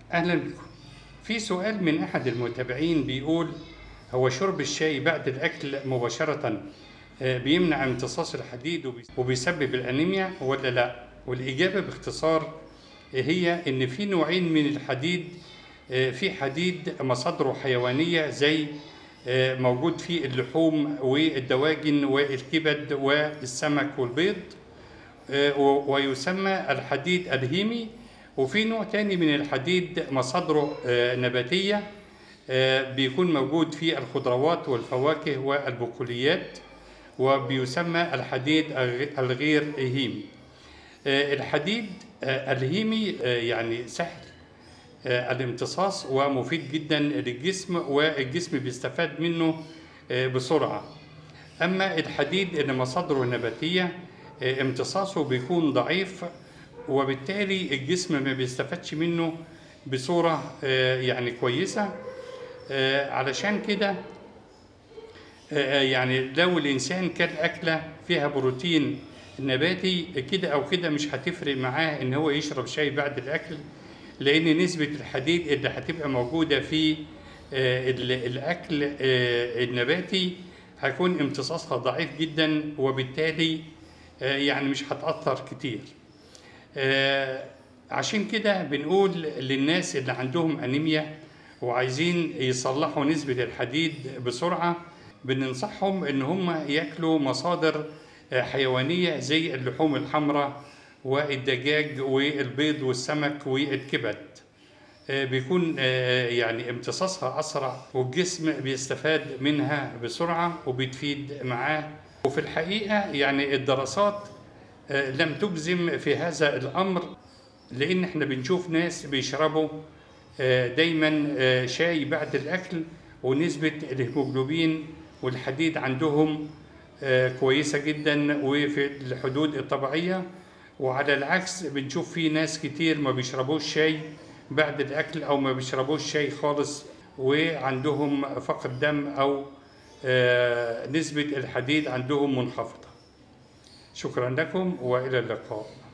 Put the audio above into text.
أهلا بكم في سؤال من أحد المتابعين بيقول هو شرب الشاي بعد الأكل مباشرة آه، بيمنع امتصاص الحديد وبي- وبيسبب الأنيميا ولا لا؟ والإجابة باختصار هي إن في نوعين من الحديد آه، في حديد مصادره حيوانية زي آه، موجود في اللحوم والدواجن والكبد والسمك والبيض آه، و- ويسمى الحديد الهيمي وفي نوع تاني من الحديد مصادره آه، نباتية آه، بيكون موجود في الخضروات والفواكه والبقوليات وبيسمى الحديد الغ- الغير هيمي آه، الحديد آه، الهيمي آه، يعني سهل آه، الامتصاص ومفيد جدا للجسم والجسم بيستفاد منه آه، بسرعة أما الحديد اللي مصادره نباتية آه، امتصاصه بيكون ضعيف وبالتالي الجسم ما بيستفادش منه بصورة آه، يعني كويسة آه، علشان كده آه، يعني لو الإنسان كل أكلة فيها بروتين نباتي كده أو كده مش هتفرق معاه إن هو يشرب شاي بعد الأكل لأن نسبة الحديد اللي هتبقى موجودة في آه، ال- الأكل آه، النباتي هيكون امتصاصها ضعيف جدا وبالتالي آه، يعني مش هتأثر كتير آه، عشان كده بنقول للناس اللي عندهم أنيميا وعايزين يصلحوا نسبة الحديد بسرعة بننصحهم إن هم ياكلوا مصادر آه، حيوانية زي اللحوم الحمراء والدجاج والبيض والسمك والكبد آه، بيكون آه، يعني امتصاصها أسرع والجسم بيستفاد منها بسرعة وبتفيد معاه وفي الحقيقة يعني الدراسات آه، لم تجزم في هذا الأمر لأن احنا بنشوف ناس بيشربوا آه، دايما آه، شاي بعد الأكل ونسبة الهيموجلوبين والحديد عندهم آه، كويسة جدا وفي الحدود الطبيعية وعلى العكس بنشوف في ناس كتير ما بيشربوش شاي بعد الأكل أو ما بيشربوش شاي خالص وعندهم فقد دم أو آه، نسبة الحديد عندهم منخفضة شكرا لكم وإلى اللقاء